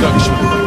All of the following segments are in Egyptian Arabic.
برودكشن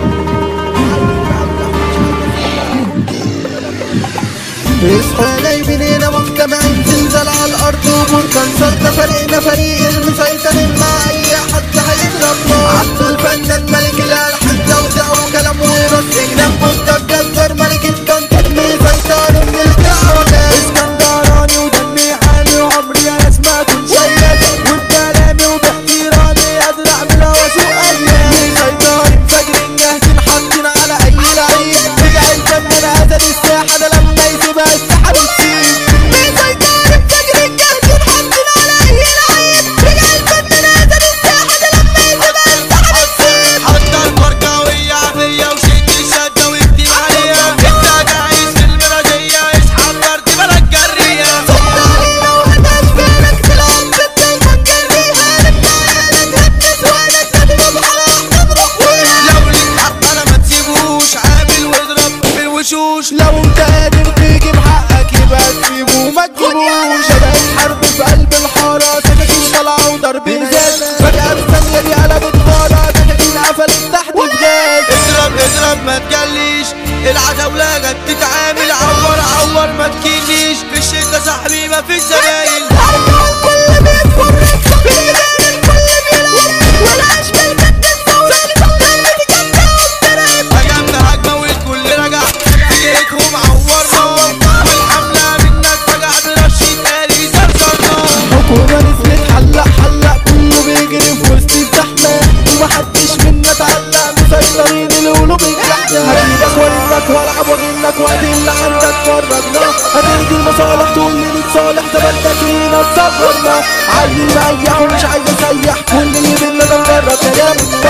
اصحى جايبين هنا مجتمعين زلزال على الارض وبركان صد فريقنا فريق المسيطر مع اي حد هيضرب نار عبد الفنان ملك الالحان توزيع وكلام ورص جنان بوسطة الجزار ملك التنطيط مسيطر من الكعبة اسكندراني ودمي عالي وعمري انا اسمع كل شيء وبكلامي وباحترامي قادر اعملها واسوق ايام مسيطرين فاجرين جاهزين حاطين على اي لعيب رجع الفنان اسد الساحه ده لما يسيبها الساحه بتسيب مسيطرين فاجرين جاهزين حاطين على اي لعيب رجع الفنان اسد الساحه ده لما يسيبها الساحه بتسيب حط البركاوية عافية وشد الشدة واكتب عليها انت جايز في المرازية اسحب فرد بلد جرية علينا وهتاش بالك تلعب بالدايما جريها نبقى عيالك هتنس وعينك تضرب على احنا نروح وين لو ليك حق انا ما تسيبوش عامل واضرب في الوشوش لو انت قادر تيجي بحقك يبقى تسيبه وما تجيبوش بدأت حرب في قلب الحارة سكاكين طالعة وضرب نزال فجأة الثانية دي قلبت غارة سكاكين قفلت تحت بجاز اضرب اضرب ما تجليش العتاولة جت تتعامل عور عور ما تكينيش في الشدة صاحبي ما فيش زمايل الكل بيتفرج بيدان الكل بيلعب والاشبال كانت تسوي لما تتجمع هجمنا هجمة والكل رجع جيتهم عورنا والحملة منك فجع برشيد قالي زرزرنا حكومة نزلت حلق حلق كله بيجري في وسط الزحمة ومحدش منا اتعلق مسيطرين القلوب الجحدة هجيبك وارنك والعب واغنك وقت اللي عندك فرجنا هترجي المصالح تقول لي نتصالح تبدك لينا تصبرنا عايز اريح ومش عايز اسيح كل اللي بينا ده مجرد كلام